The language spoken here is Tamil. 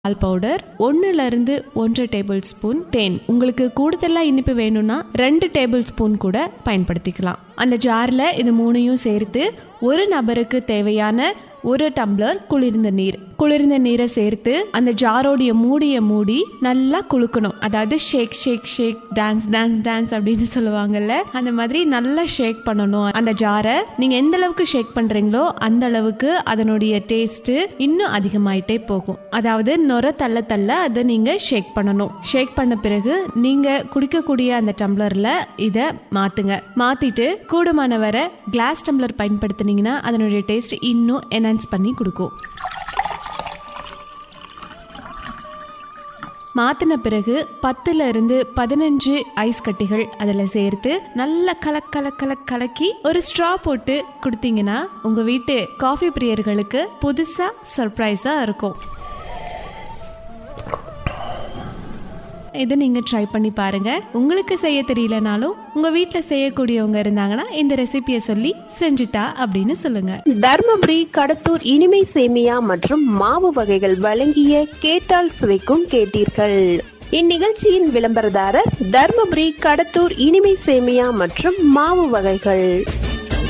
பால் பவுடர் ஒன்னுல இருந்து ஒன்றரை டேபிள் ஸ்பூன் தேன் உங்களுக்கு கூடுதலா இனிப்பு வேணும்னா ரெண்டு டேபிள் ஸ்பூன் கூட பயன்படுத்திக்கலாம் அந்த ஜார்ல இது மூணையும் சேர்த்து ஒரு நபருக்கு தேவையான ஒரு டம்ளர் குளிர்ந்த நீர் குளிர்ந்த நீரை சேர்த்து அந்த ஜாரோடைய மூடிய மூடி நல்லா குலுக்கணும் அதாவது shake shake shake dance dance dance அப்படின்னு சொல்லுவாங்கல்ல அந்த மாதிரி நல்லா ஷேக் பண்ணணும் அந்த ஜாரை நீங்க எந்த அளவுக்கு ஷேக் பண்றீங்களோ அந்த அளவுக்கு அதனுடைய டேஸ்ட் இன்னும் அதிகமாயிட்டே போகும் அதாவது நொர தள்ள தள்ள அதை நீங்க ஷேக் பண்ணணும் ஷேக் பண்ண பிறகு நீங்க குடிக்கக்கூடிய அந்த டம்ளர்ல இதை மாத்துங்க மாத்திட்டு கூடுமான வரை கிளாஸ் டம்ளர் பயன்படுத்தினீங்கன்னா அதனுடைய டேஸ்ட் இன்னும் என்ஹான்ஸ் பண்ணி கொடுக்கும் மாத்தின பிறகு பத்துல இருந்து பதினஞ்சு ஐஸ் கட்டிகள் அதில் சேர்த்து நல்லா கலக் கலக் கலக் கலக்கி ஒரு ஸ்ட்ரா போட்டு கொடுத்தீங்கன்னா உங்க வீட்டு காஃபி பிரியர்களுக்கு புதுசா சர்ப்ரைஸா இருக்கும் இதை நீங்கள் ட்ரை பண்ணி பாருங்க உங்களுக்கு செய்ய தெரியலனாலும் உங்கள் வீட்டில் செய்யக்கூடியவங்க இருந்தாங்கன்னா இந்த ரெசிபியை சொல்லி செஞ்சுட்டா அப்படின்னு சொல்லுங்க தர்மபுரி கடத்தூர் இனிமை சேமியா மற்றும் மாவு வகைகள் வழங்கிய கேட்டால் சுவைக்கும் கேட்டீர்கள் இந்நிகழ்ச்சியின் விளம்பரதாரர் தர்மபுரி கடத்தூர் இனிமை சேமியா மற்றும் மாவு வகைகள்